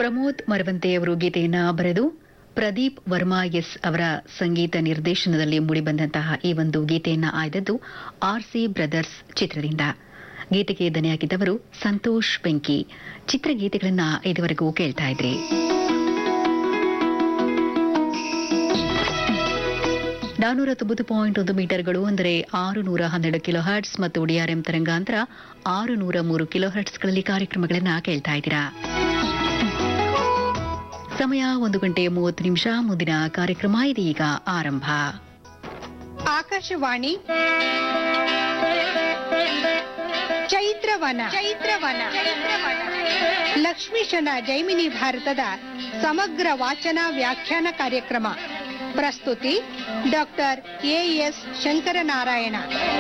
ಪ್ರಮೋದ್ ಮರವಂತೆಯವರು ಗೀತೆಯನ್ನ ಬರೆದು ಪ್ರದೀಪ್ ವರ್ಮಾ ಎಸ್ ಅವರ ಸಂಗೀತ ನಿರ್ದೇಶನದಲ್ಲಿ ಮೂಡಿಬಂದಂತಹ ಈ ಒಂದು ಗೀತೆಯನ್ನ ಆಯ್ದದ್ದು ಆರ್ಸಿ ಬ್ರದರ್ಸ್ ಚಿತ್ರದಿಂದ ಗೀತೆಗೆ ದನಿಯಾಗಿದ್ದವರು ಸಂತೋಷ್ ಬೆಂಕಿ ಚಿತ್ರಗೀತೆಗಳನ್ನ ಇದುವರೆಗೂ ಕೇಳ್ತಾ ಇದ್ರಿ ನಾನೂರ ತೊಂಬತ್ತು ಪಾಯಿಂಟ್ ಒಂದು ಮೀಟರ್ಗಳು ಅಂದರೆ ಆರು ನೂರ ಹನ್ನೆರಡು ಕಿಲೋ ಹರ್ಟ್ಸ್ ಮತ್ತು ಡಿಆರ್ಎಂ ತರಂಗಾಂತರ ಆರು ನೂರ ಮೂರು ಕಿಲೋ ಹರ್ಟ್ಸ್ಗಳಲ್ಲಿ ಕಾರ್ಯಕ್ರಮಗಳನ್ನ ಕೇಳ್ತಾ ಇದ್ದೀರಾ ಸಮಯ ಒಂದು ಗಂಟೆ ಮೂವತ್ತು ನಿಮಿಷ ಮುಂದಿನ ಕಾರ್ಯಕ್ರಮ ಇದೀಗ ಆರಂಭ ಆಕಾಶವಾಣಿ ಚೈತ್ರವನ ಚೈತ್ರವನ ಲಕ್ಷ್ಮೀಶನ ಜೈಮಿನಿ ಭಾರತದ ಸಮಗ್ರ ವಾಚನ ವ್ಯಾಖ್ಯಾನ ಕಾರ್ಯಕ್ರಮ ಪ್ರಸ್ತುತಿ ಡಾಕ್ಟರ್ ಎಎಸ್ ಶಂಕರನಾರಾಯಣ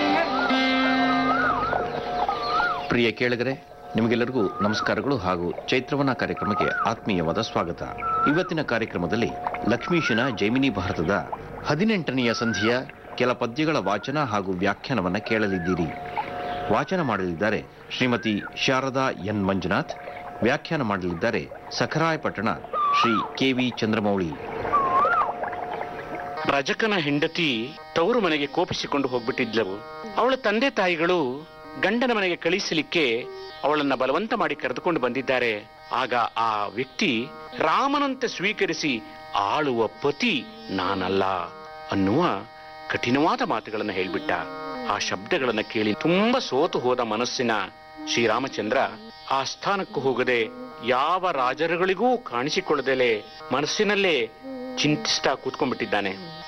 ಪ್ರಿಯ ಕೇಳಿಗರೆ ನಿಮಗೆಲ್ಲರಿಗೂ ನಮಸ್ಕಾರಗಳು ಹಾಗೂ ಚೈತ್ರವನ ಕಾರ್ಯಕ್ರಮಕ್ಕೆ ಆತ್ಮೀಯವಾದ ಸ್ವಾಗತ ಇವತ್ತಿನ ಕಾರ್ಯಕ್ರಮದಲ್ಲಿ ಲಕ್ಷ್ಮೀಶನ ಜೈಮಿನಿ ಭಾರತದ ಹದಿನೆಂಟನೆಯ ಸಂಧಿಯ ಕೆಲ ಪದ್ಯಗಳ ವಾಚನ ಹಾಗೂ ವ್ಯಾಖ್ಯಾನವನ್ನ ಕೇಳಲಿದ್ದೀರಿ ವಾಚನ ಮಾಡಲಿದ್ದಾರೆ ಶ್ರೀಮತಿ ಶಾರದಾ ಎನ್ ಮಂಜುನಾಥ್ ವ್ಯಾಖ್ಯಾನ ಮಾಡಲಿದ್ದಾರೆ ಸಖರಾಯಪಟ್ಟಣ ಶ್ರೀ ಕೆ ವಿ ಚಂದ್ರಮೌಳಿ ರಜಕನ ಹೆಂಡತಿ ತವರು ಮನೆಗೆ ಕೋಪಿಸಿಕೊಂಡು ಹೋಗ್ಬಿಟ್ಟಿದ್ಲವು ಅವಳ ತಂದೆ ತಾಯಿಗಳು ಗಂಡನ ಮನೆಗೆ ಕಳಿಸಲಿಕ್ಕೆ ಅವಳನ್ನ ಬಲವಂತ ಮಾಡಿ ಕರೆದುಕೊಂಡು ಬಂದಿದ್ದಾರೆ ಆಗ ಆ ವ್ಯಕ್ತಿ ರಾಮನಂತೆ ಸ್ವೀಕರಿಸಿ ಆಳುವ ಪತಿ ನಾನಲ್ಲ ಅನ್ನುವ ಕಠಿಣವಾದ ಮಾತುಗಳನ್ನು ಹೇಳ್ಬಿಟ್ಟ ಆ ಶಬ್ದಗಳನ್ನ ಕೇಳಿ ತುಂಬಾ ಸೋತು ಹೋದ ಮನಸ್ಸಿನ ಶ್ರೀರಾಮಚಂದ್ರ ಆ ಸ್ಥಾನಕ್ಕೂ ಹೋಗದೆ ಯಾವ ರಾಜರುಗಳಿಗೂ ಕಾಣಿಸಿಕೊಳ್ಳದಲೆ ಮನಸ್ಸಿನಲ್ಲೇ ಚಿಂತಿಸ್ತಾ ಕೂತ್ಕೊಂಡ್ಬಿಟ್ಟಿದ್ದಾನೆ